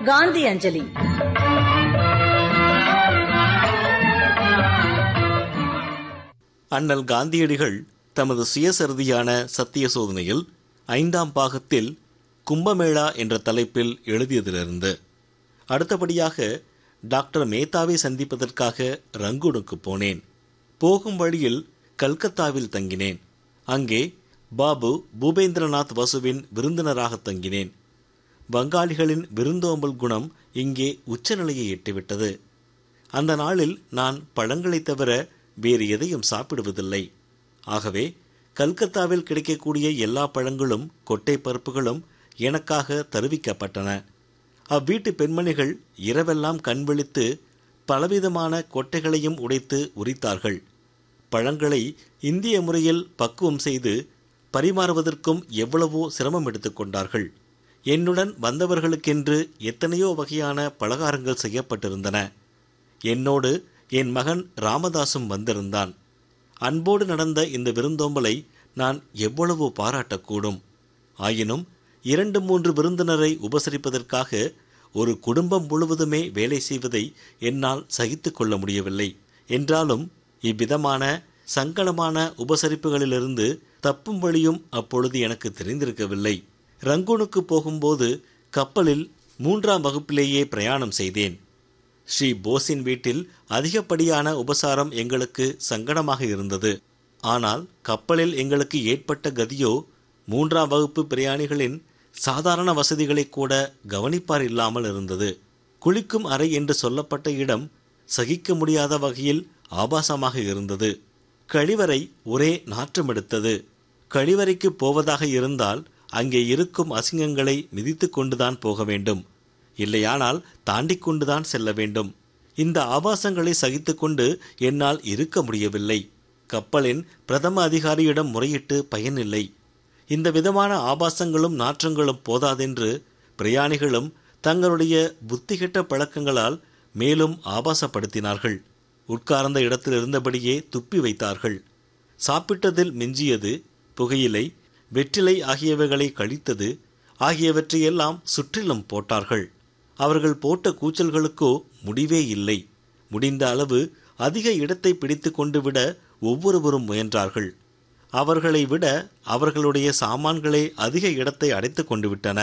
காந்தி அஞ்சலி அண்ணல் காந்தியடிகள் தமது சுயசரிதியான சத்திய சோதனையில் ஐந்தாம் பாகத்தில் கும்பமேளா என்ற தலைப்பில் எழுதியதிலிருந்து அடுத்தபடியாக டாக்டர் மேத்தாவை சந்திப்பதற்காக ரங்கூனுக்கு போனேன் போகும் வழியில் கல்கத்தாவில் தங்கினேன் அங்கே பாபு பூபேந்திரநாத் வசுவின் விருந்தினராக தங்கினேன் வங்காளிகளின் விருந்தோம்பல் குணம் இங்கே உச்சநிலையை எட்டிவிட்டது அந்த நாளில் நான் பழங்களைத் தவிர வேறு எதையும் சாப்பிடுவதில்லை ஆகவே கல்கத்தாவில் கிடைக்கக்கூடிய எல்லா பழங்களும் கொட்டை பருப்புகளும் எனக்காக தருவிக்கப்பட்டன அவ்வீட்டு பெண்மணிகள் இரவெல்லாம் கண் விழித்து பலவிதமான கொட்டைகளையும் உடைத்து உரித்தார்கள் பழங்களை இந்திய முறையில் பக்குவம் செய்து பரிமாறுவதற்கும் எவ்வளவோ சிரமம் எடுத்துக்கொண்டார்கள் என்னுடன் வந்தவர்களுக்கென்று எத்தனையோ வகையான பலகாரங்கள் செய்யப்பட்டிருந்தன என்னோடு என் மகன் ராமதாசும் வந்திருந்தான் அன்போடு நடந்த இந்த விருந்தோம்பலை நான் எவ்வளவோ பாராட்டக்கூடும் ஆயினும் இரண்டு மூன்று விருந்தினரை உபசரிப்பதற்காக ஒரு குடும்பம் முழுவதுமே வேலை செய்வதை என்னால் சகித்து கொள்ள முடியவில்லை என்றாலும் இவ்விதமான சங்கடமான உபசரிப்புகளிலிருந்து தப்பும் வழியும் அப்பொழுது எனக்கு தெரிந்திருக்கவில்லை ரங்கூனுக்கு போகும்போது கப்பலில் மூன்றாம் வகுப்பிலேயே பிரயாணம் செய்தேன் ஸ்ரீ போஸின் வீட்டில் அதிகப்படியான உபசாரம் எங்களுக்கு சங்கடமாக இருந்தது ஆனால் கப்பலில் எங்களுக்கு ஏற்பட்ட கதியோ மூன்றாம் வகுப்பு பிரயாணிகளின் சாதாரண வசதிகளை கூட கவனிப்பார் இல்லாமல் இருந்தது குளிக்கும் அறை என்று சொல்லப்பட்ட இடம் சகிக்க முடியாத வகையில் ஆபாசமாக இருந்தது கழிவறை ஒரே நாற்றமெடுத்தது கழிவறைக்கு போவதாக இருந்தால் அங்கே இருக்கும் அசிங்கங்களை மிதித்து கொண்டுதான் போக வேண்டும் இல்லையானால் தாண்டி கொண்டுதான் செல்ல வேண்டும் இந்த ஆபாசங்களை சகித்துக்கொண்டு என்னால் இருக்க முடியவில்லை கப்பலின் பிரதம அதிகாரியிடம் முறையிட்டு பயனில்லை இந்த விதமான ஆபாசங்களும் நாற்றங்களும் போதாதென்று பிரயாணிகளும் தங்களுடைய புத்திகெட்ட பழக்கங்களால் மேலும் ஆபாசப்படுத்தினார்கள் உட்கார்ந்த இடத்தில் இருந்தபடியே துப்பி வைத்தார்கள் சாப்பிட்டதில் மிஞ்சியது புகையிலை வெற்றிலை ஆகியவைகளை கழித்தது ஆகியவற்றையெல்லாம் சுற்றிலும் போட்டார்கள் அவர்கள் போட்ட கூச்சல்களுக்கோ முடிவே இல்லை முடிந்த அளவு அதிக இடத்தை பிடித்து கொண்டு விட ஒவ்வொருவரும் முயன்றார்கள் அவர்களை விட அவர்களுடைய சாமான்களே அதிக இடத்தை அடைத்து கொண்டு விட்டன